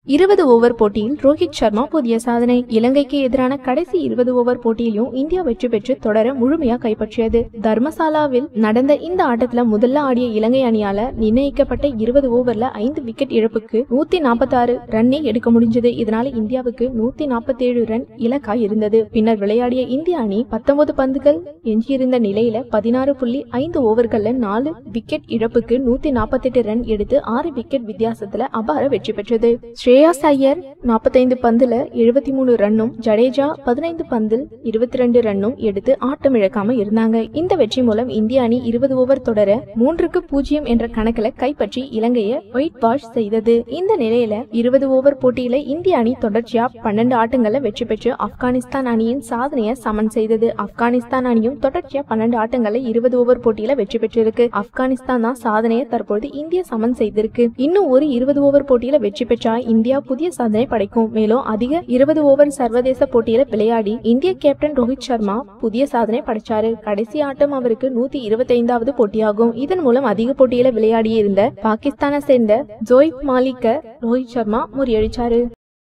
இருபது ஓவர் போட்டியில் ரோஹித் சர்மா புதிய சாதனை இலங்கைக்கு எதிரான கடைசி இருபது ஓவர் போட்டியிலும் இந்தியா வெற்றி பெற்று தொடர முழுமையா கைப்பற்றியது தர்மசாலாவில் நடந்த இந்த ஆட்டத்துல முதல்ல ஆடிய இலங்கை அணியால நிர்ணயிக்கப்பட்ட இருபது ஓவர்ல ஐந்து விக்கெட் இழப்புக்கு நூத்தி நாற்பத்தி ஆறு ரன்னே எடுக்க முடிஞ்சது இதனால இந்தியாவுக்கு நூத்தி நாற்பத்தி ஏழு ரன் இலக்காய் இருந்தது பின்னர் விளையாடிய இந்திய அணி பத்தொன்பது பந்துகள் எஞ்சியிருந்த நிலையில பதினாறு புள்ளி ஐந்து ஓவர்கள்ல நாலு விக்கெட் இழப்புக்கு நூத்தி நாற்பத்தி எட்டு ரன் எடுத்து ஆறு விக்கெட் வித்தியாசத்துல அபார வெற்றி பெற்றது ஸ்ரேயாஸ் ஐயர் நாற்பத்தைந்து பந்துல எழுபத்தி மூணு ரன்னும் ஜடேஜா பதினைந்து பந்தில் இருபத்தி ரெண்டு ரன்னும் எடுத்து ஆட்டம் இழக்காம இருந்தாங்க இந்த வெற்றி மூலம் இந்திய அணி இருபது ஓவர் தொடர மூன்றுக்கு பூஜ்ஜியம் என்ற கணக்குல கைப்பற்றி இலங்கையை ஒயிட் வாஷ் செய்தது இந்த நிலையில இருபது ஓவர் போட்டியில இந்திய அணி தொடர்ச்சியா பன்னெண்டு ஆட்டங்கள்ல வெற்றி பெற்று ஆப்கானிஸ்தான் அணியின் சாதனையை சமன் செய்தது ஆப்கானிஸ்தான் அணியும் தொடர்ச்சியா பன்னெண்டு ஆட்டங்கள்ல இருபது ஓவர் போட்டியில வெற்றி பெற்றிருக்கு ஆப்கானிஸ்தான் தான் சாதனையை தற்பொழுது இந்தியா சமன் செய்திருக்கு இன்னும் ஒரு இருபது ஓவர் போட்டியில வெற்றி பெற்றா இந்தியா புதிய சாதனை படைக்கும் மேலும் அதிக இருபது ஓவர் சர்வதேச போட்டியில விளையாடி இந்திய கேப்டன் ரோஹித் சர்மா புதிய சாதனை படைச்சாரு கடைசி ஆட்டம் அவருக்கு நூத்தி இருபத்தி ஐந்தாவது போட்டியாகும் இதன் மூலம் அதிக போட்டியில விளையாடி இருந்த பாகிஸ்தானை சேர்ந்த ஜோயிப் மாலிக்க ரோஹித் சர்மா முறியடிச்சாரு